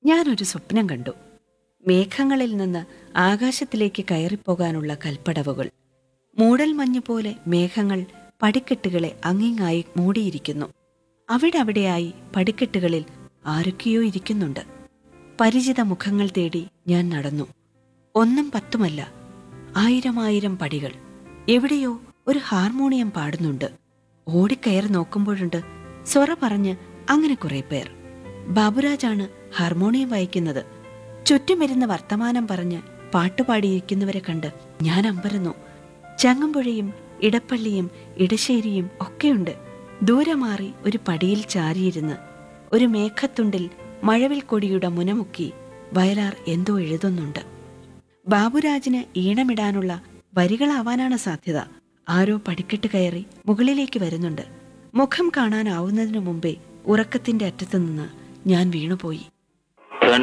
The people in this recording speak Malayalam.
ഞാനൊരു സ്വപ്നം കണ്ടു മേഘങ്ങളിൽ നിന്ന് ആകാശത്തിലേക്ക് കയറിപ്പോകാനുള്ള കൽപ്പടവുകൾ മൂടൽമഞ്ഞ് പോലെ മേഘങ്ങൾ പടിക്കെട്ടുകളെ അങ്ങിങ്ങായി മൂടിയിരിക്കുന്നു അവിടവിടെയായി പടിക്കെട്ടുകളിൽ ആരൊക്കെയോ ഇരിക്കുന്നുണ്ട് പരിചിത മുഖങ്ങൾ തേടി ഞാൻ നടന്നു ഒന്നും പത്തുമല്ല ആയിരമായിരം പടികൾ എവിടെയോ ഒരു ഹാർമോണിയം പാടുന്നുണ്ട് ഓടിക്കയറി നോക്കുമ്പോഴുണ്ട് സ്വറ പറഞ്ഞ് അങ്ങനെ കുറെ പേർ ബാബുരാജാണ് ഹാർമോണിയം വായിക്കുന്നത് ചുറ്റുമിരുന്ന് വർത്തമാനം പറഞ്ഞ് പാട്ടുപാടിയിരിക്കുന്നവരെ കണ്ട് ഞാൻ അമ്പരന്നു ചങ്ങമ്പുഴയും ഇടപ്പള്ളിയും ഇടശ്ശേരിയും ഒക്കെയുണ്ട് ദൂരെ മാറി ഒരു പടിയിൽ ചാരിയിരുന്ന് ഒരു മേഘത്തുണ്ടിൽ മഴവിൽ കൊടിയുടെ മുനമുക്കി വയലാർ എന്തോ എഴുതുന്നുണ്ട് ബാബുരാജിന് ഈണമിടാനുള്ള വരികളാവാനാണ് സാധ്യത ആരോ പടിക്കെട്ട് കയറി മുകളിലേക്ക് വരുന്നുണ്ട് മുഖം കാണാനാവുന്നതിനു മുമ്പേ ഉറക്കത്തിന്റെ അറ്റത്തു നിന്ന് ഞാൻ വീണുപോയി